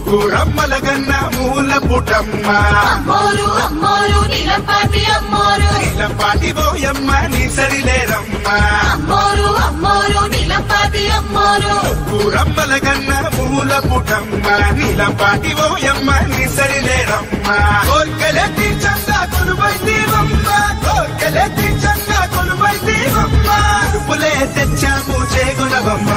ముగ్గురమ్మల గన్న మూల పుటమ్మ అమ్మోరు అమ్మోరు నీలంపాటి అమ్మోరు నీలంపాటి పోయమ్మ నీ సరిలేరమ్మ అమ్మోరు అమ్మోరు నీలంపాటి అమ్మోరు ముగ్గురమ్మల గన్న మూల పుటమ్మ నీలంపాటి పోయమ్మ నీ సరిలేరమ్మ కోర్కెలెత్తి చందా కొలువైతీవమ్మ కోర్కెలెత్తి చందా కొలువైతీవమ్మ పులే తెచ్చాము చేగుణవమ్మ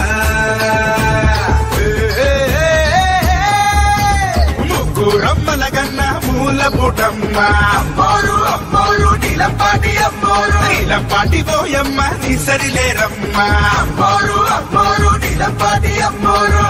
ముగ్గురమ్మల గన్న మూల పుటమ్మ అమ్మోరు అమ్మోరు నీలంపాటి అమ్మోరు నీలంపాటి పోయమ్మ నీ సరిలేరమ్మ అమ్మోరు అమ్మోరు నీలంపాటి అమ్మోరు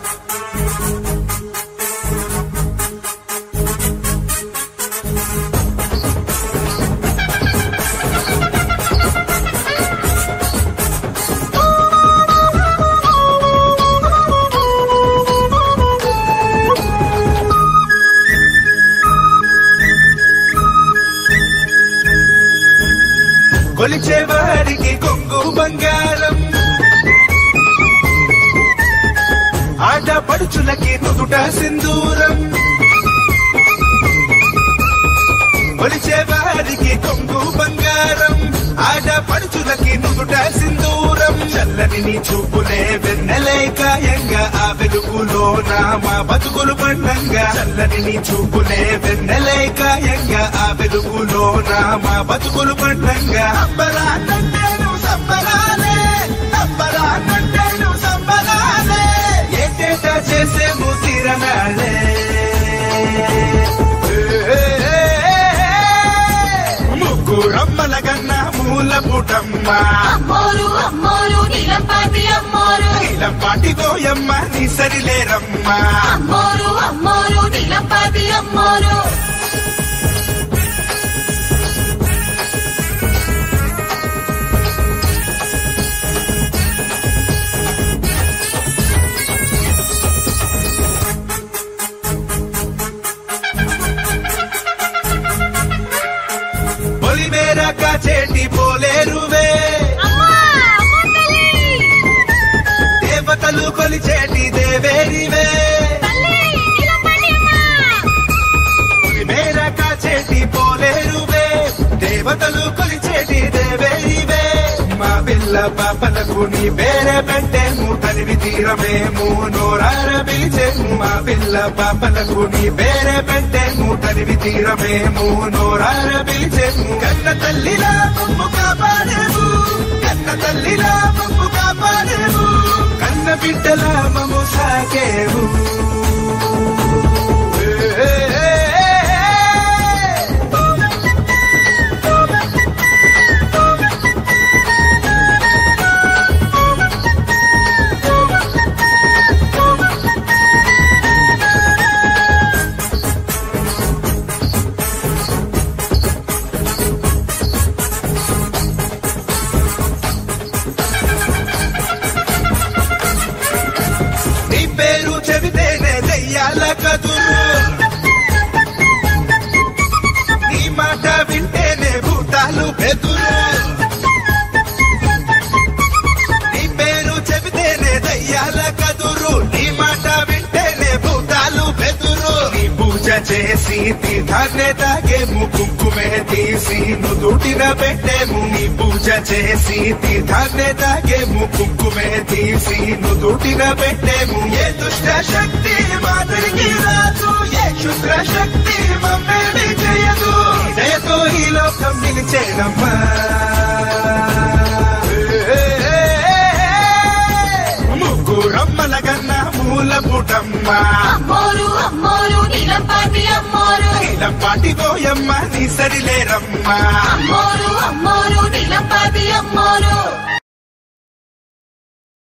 కొలిచే వారికి కొంగు బంగారం ఆట పడుచులకి నుదుట సింధూరం కొలిచే వారికి కొంగు బంగారం ఆట పడుచులకి నుదుట సింధూరం చల్లని నీ చూపులే వెన్నెలేకాయంగా ఆ వెలుగులో మా బతుకులు పండంగా చల్లని నీ చూపులే వెన్నెలేకాయంగా ఆ వెలుగులో మా బతుకులు పండంగా అంబరాన్నంటేను సంబరాలే అంబరాన్నంటేను సంబరాలే ఏటేటా చేసేము తీరనాలే ముగ్గురమ్మల గన్న మూల పుటమ్మ అమ్మోరు అమ్మోరు నీలంపాటి అమ్మోరు నీలంపాటి గోయమ్మ నీ సరిలేరమ్మ అమ్మోరు అమ్మోరు నీలంపాటి అమ్మోరు పొలిమేర కాచేటి పోలేరువే దేవతలు కొలిచేటి దేవేరివే పొలిమేర కాచేటి పోలేరువే దేవతలు కొలిచేటి దేవేరివే మా పిల్ల పాపలకు నీ పేరే పెట్టేము తనివి తీరమేము నోరార పిలిచేము మా పిల్ల పాపలకు నీ పేరే పెట్టేము తనివి తీరమేము నోరార పిలిచేము కన్న తల్లిలా మమ్ము కాపాడేము కన్న తల్లిలా మమ్ము కాపాడేము కన్న బిడ్డలా మమ్ము సాకేము ఏ, ఏ, ఏ, ఏ. నీ పేరు చెబితేనే దెయ్యాల కదురు నీ మాట వింటేనే భూతాలు బెదురు నీ పేరు చెబితేనే దయ్యాల కదురు నీ మాట వింటేనే భూతాలు బెదురు నీ పూజ చేసి తీర్థాన్నే తాగేము కుంకుమే తీసి నుదుటిన పెట్టేము నీ పూజ చేసి తీర్థాన్నే తాగేము కుంకుమే తీసి నుదుటిన పెట్టేము ఏ దుష్ట శక్తి మాదిరికి రాదు ఏ క్షుద్ర శక్తి మమ్మేమి చేయదు దయతో ఈ లోకం నిలిచేనమ్మా ముగ్గురమ్మల గన్న మూల పుటమ్మ అమ్మోరు అమ్మోరు నీలంపాటి అమ్మోరు నీలంపాటి గోయమ్మ నీ సరిలేరమ్మ అమ్మోరు అమ్మోరు నీలంపాటి అమ్మోరు